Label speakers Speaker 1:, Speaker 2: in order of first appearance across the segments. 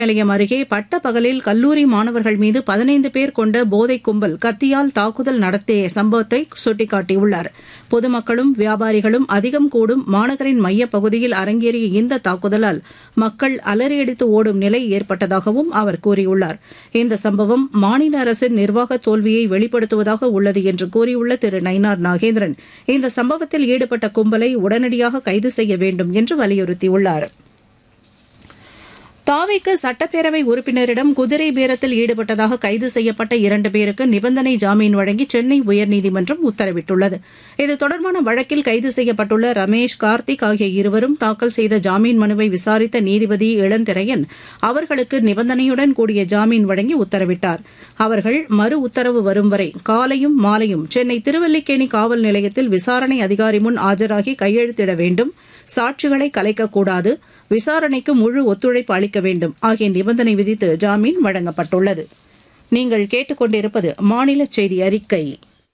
Speaker 1: நிலையம் அருகே பட்ட பகலில் கல்லூரி மாணவர்கள் மீது பதினைந்து பேர் கொண்ட போதைக் கும்பல் கத்தியால் தாக்குதல் நடத்திய சம்பவத்தை சுட்டிக்காட்டியுள்ளார் பொதுமக்களும் வியாபாரிகளும் அதிகம் கூடும் மாநகரின் மையப்பகுதியில் அரங்கேறிய இந்த தாக்குதலால் மக்கள் அலறியடித்து ஓடும் நிலை ஏற்பட்டதாகவும் அவர் கூறியுள்ளார் இந்த சம்பவம் மாநில அரசின் நிர்வாக தோல்வியை வெளிப்படுத்துவதாக உள்ளது என்று கூறியுள்ள திரு நயினார் நாகேந்திரன் இந்த சம்பவத்தில் ஈடுபட்ட கும்பலை உடனடியாக கைது செய்ய வேண்டும் என்று வலியுறுத்தியுள்ளாா் தாவேக்கு சட்டப்பேரவை உறுப்பினரிடம் குதிரை பேரத்தில் ஈடுபட்டதாக கைது செய்யப்பட்ட இரண்டு பேருக்கு நிபந்தனை ஜாமீன் வழங்கி சென்னை உயர்நீதிமன்றம் உத்தரவிட்டுள்ளது இது தொடர்பான வழக்கில் கைது செய்யப்பட்டுள்ள ரமேஷ் கார்த்திக் ஆகிய இருவரும் தாக்கல் செய்த ஜாமீன் மனுவை விசாரித்த நீதிபதி இளந்திரையன் அவர்களுக்கு நிபந்தனையுடன் கூடிய ஜாமீன் வழங்கி உத்தரவிட்டார் அவர்கள் மறு உத்தரவு வரும் வரை காலையும் மாலையும் சென்னை திருவல்லிக்கேணி காவல் நிலையத்தில் விசாரணை அதிகாரி முன் ஆஜராகி கையெழுத்திட வேண்டும் சாட்சிகளை கலைக்கக்கூடாது விசாரணைக்கு முழு ஒத்துழைப்பு அளிக்க வேண்டும் ஆகிய நிபந்தனை விதித்து ஜாமீன் வழங்கப்பட்டுள்ளது நீங்கள் கேட்டுக்கொண்டிருப்பது மாநில செய்தி அறிக்கை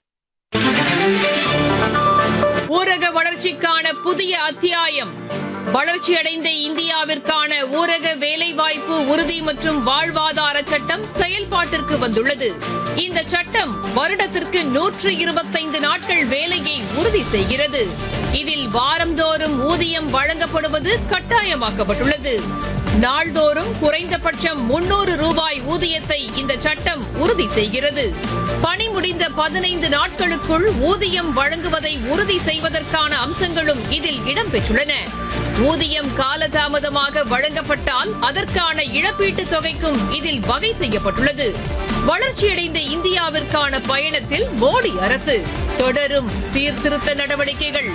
Speaker 2: ஊரக வளர்ச்சிக்கான புதிய அத்தியாயம் வளர்ச்சியடைந்த இந்தியாவிற்கான ஊரக வேலைவாய்ப்பு உறுதி மற்றும் வாழ்வாதார சட்டம் செயல்பாட்டிற்கு வந்துள்ளது இந்த சட்டம் வருடத்திற்கு நூற்று இருபத்தைந்து நாட்கள் வேலையை உறுதி செய்கிறது இதில் வாரந்தோறும் ஊதியம் வழங்கப்படுவது கட்டாயமாக்கப்பட்டுள்ளது நாள்தோறும் குறைந்தபட்சம் முன்னூறு ரூபாய் ஊதியத்தை இந்த சட்டம் உறுதி செய்கிறது பணி முடிந்த பதினைந்து நாட்களுக்குள் ஊதியம் வழங்குவதை உறுதி செய்வதற்கான அம்சங்களும் இதில் இடம்பெற்றுள்ளன ஊதியம் காலதாமதமாக வழங்கப்பட்டால் அதற்கான இழப்பீட்டுத் தொகைக்கும் இதில் வகை செய்யப்பட்டுள்ளது வளர்ச்சியடைந்த இந்தியாவிற்கான பயணத்தில் மோடி அரசு தொடரும் சீர்திருத்த நடவடிக்கைகள்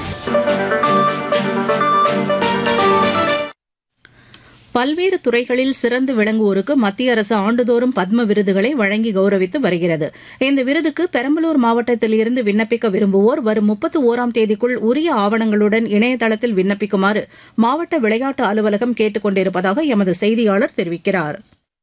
Speaker 1: பல்வேறு துறைகளில் சிறந்து விளங்குவோருக்கு மத்திய அரசு ஆண்டுதோறும் பத்ம விருதுகளை வழங்கி கௌரவித்து வருகிறது இந்த விருதுக்கு பெரம்பலூர் மாவட்டத்தில் இருந்து விண்ணப்பிக்க விரும்புவோர் வரும் முப்பத்து ஓராம் தேதிக்குள் உரிய ஆவணங்களுடன் இணையதளத்தில் விண்ணப்பிக்குமாறு மாவட்ட விளையாட்டு அலுவலகம் கேட்டுக் கொண்டிருப்பதாக எமது செய்தியாளர் தெரிவிக்கிறார்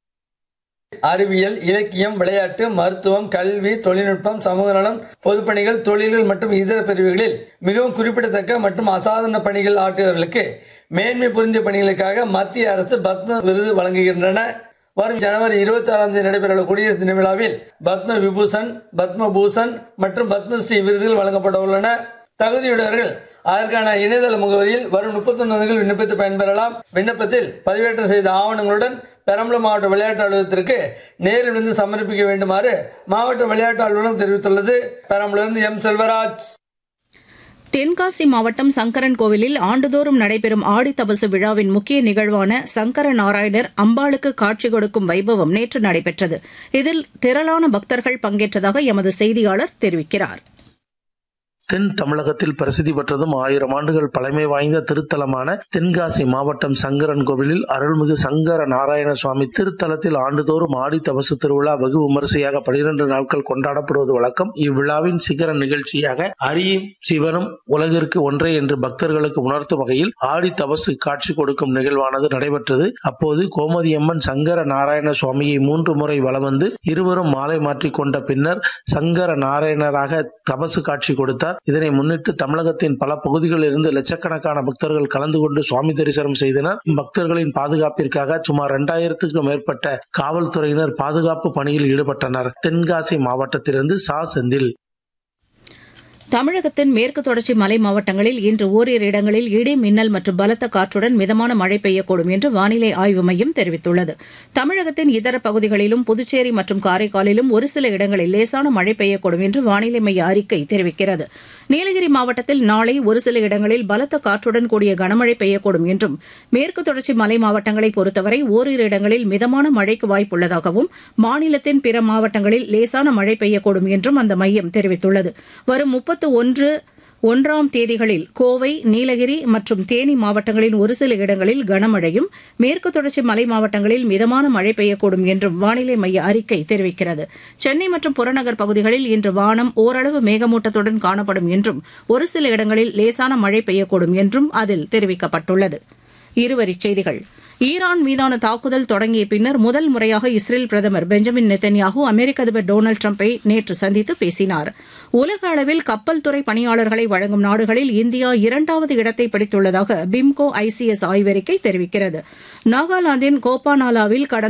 Speaker 3: அறிவியல் இலக்கியம் விளையாட்டு மருத்துவம் கல்வி தொழில்நுட்பம் சமூக நலம் பொதுப்பணிகள் தொழில்கள் மற்றும் இதர பிரிவுகளில் மிகவும் குறிப்பிடத்தக்க மற்றும் அசாதாரண பணிகள் ஆற்றியவர்களுக்கு மேன்மை புரிந்த பணிகளுக்காக மத்திய அரசு பத்ம விருது வழங்குகின்றன வரும் ஜனவரி இருபத்தி ஆறாம் தேதி நடைபெறவுள்ள குடியரசு தின விழாவில் பத்ம விபூஷன் பத்ம பூஷன் மற்றும் பத்மஸ்ரீ விருதுகள் வழங்கப்பட உள்ளன தகுதியுடையவர்கள் அதற்கான இணையதள முகவரியில் வரும் முப்பத்தி ஒன்பது விண்ணப்பித்து பயன்பெறலாம் விண்ணப்பத்தில் பதிவேற்றம் செய்த ஆவணங்களுடன் பெரம்பலூர் மாவட்ட விளையாட்டு அலுவலகத்திற்கு நேரில் வந்து சமர்ப்பிக்க வேண்டுமாறு மாவட்ட விளையாட்டு அலுவலகம் தெரிவித்துள்ளது பெரம்பலூரிலிருந்து எம் செல்வராஜ்
Speaker 1: தென்காசி மாவட்டம் சங்கரன் கோவிலில் ஆண்டுதோறும் நடைபெறும் ஆடி தபசு விழாவின் முக்கிய நிகழ்வான சங்கர நாராயணர் அம்பாளுக்கு காட்சி கொடுக்கும் வைபவம் நேற்று நடைபெற்றது இதில் திரளான பக்தர்கள் பங்கேற்றதாக எமது செய்தியாளர் தெரிவிக்கிறார்
Speaker 4: தென் தமிழகத்தில் பிரசித்தி பெற்றதும் ஆயிரம் ஆண்டுகள் பழமை வாய்ந்த திருத்தலமான தென்காசி மாவட்டம் சங்கரன் கோவிலில் அருள்மிகு சங்கர நாராயண சுவாமி திருத்தலத்தில் ஆண்டுதோறும் ஆடி தபசு திருவிழா வெகு விமரிசையாக பனிரெண்டு நாட்கள் கொண்டாடப்படுவது வழக்கம் இவ்விழாவின் சிகர நிகழ்ச்சியாக அரியும் சிவனும் உலகிற்கு ஒன்றே என்று பக்தர்களுக்கு உணர்த்தும் வகையில் ஆடி தபசு காட்சி கொடுக்கும் நிகழ்வானது நடைபெற்றது அப்போது கோமதியம்மன் சங்கர நாராயண சுவாமியை மூன்று முறை வலம் வந்து இருவரும் மாலை மாற்றிக் கொண்ட பின்னர் சங்கர நாராயணராக தபசு காட்சி கொடுத்தார் இதனை முன்னிட்டு தமிழகத்தின் பல பகுதிகளில் இருந்து லட்சக்கணக்கான பக்தர்கள் கலந்து கொண்டு சுவாமி தரிசனம் செய்தனர் பக்தர்களின் பாதுகாப்பிற்காக சுமார் இரண்டாயிரத்துக்கும் மேற்பட்ட காவல்துறையினர் பாதுகாப்பு பணியில் ஈடுபட்டனர் தென்காசி மாவட்டத்திலிருந்து சா செந்தில்
Speaker 1: தமிழகத்தின் மேற்கு தொடர்ச்சி மலை மாவட்டங்களில் இன்று ஓரிரு இடங்களில் இடி மின்னல் மற்றும் பலத்த காற்றுடன் மிதமான மழை பெய்யக்கூடும் என்று வானிலை ஆய்வு மையம் தெரிவித்துள்ளது தமிழகத்தின் இதர பகுதிகளிலும் புதுச்சேரி மற்றும் காரைக்காலிலும் ஒரு சில இடங்களில் லேசான மழை பெய்யக்கூடும் என்று வானிலை மைய அறிக்கை தெரிவிக்கிறது நீலகிரி மாவட்டத்தில் நாளை ஒரு சில இடங்களில் பலத்த காற்றுடன் கூடிய கனமழை பெய்யக்கூடும் என்றும் மேற்கு தொடர்ச்சி மலை மாவட்டங்களை பொறுத்தவரை ஓரிரு இடங்களில் மிதமான மழைக்கு வாய்ப்புள்ளதாகவும் மாநிலத்தின் பிற மாவட்டங்களில் லேசான மழை பெய்யக்கூடும் என்றும் அந்த மையம் தெரிவித்துள்ளது வரும் முப்பத்து ஒன்று ஒன்றாம் தேதிகளில் கோவை நீலகிரி மற்றும் தேனி மாவட்டங்களின் ஒரு சில இடங்களில் கனமழையும் மேற்கு தொடர்ச்சி மலை மாவட்டங்களில் மிதமான மழை பெய்யக்கூடும் என்றும் வானிலை மைய அறிக்கை தெரிவிக்கிறது சென்னை மற்றும் புறநகர் பகுதிகளில் இன்று வானம் ஓரளவு மேகமூட்டத்துடன் காணப்படும் என்றும் ஒரு சில இடங்களில் லேசான மழை பெய்யக்கூடும் என்றும் அதில் தெரிவிக்கப்பட்டுள்ளது இருவரிச் செய்திகள் ஈரான் மீதான தாக்குதல் தொடங்கிய பின்னர் முதல் முறையாக இஸ்ரேல் பிரதமர் பெஞ்சமின் நெத்தன்யாகு அமெரிக்க அதிபர் டொனால்டு டிரம்பை நேற்று சந்தித்து பேசினார் உலக அளவில் கப்பல் துறை பணியாளர்களை வழங்கும் நாடுகளில் இந்தியா இரண்டாவது இடத்தை பிடித்துள்ளதாக பிம்கோ ஐசிஎஸ் ஆய்வறிக்கை தெரிவிக்கிறது நாகாலாந்தின் கோபானாலாவில் கடந்த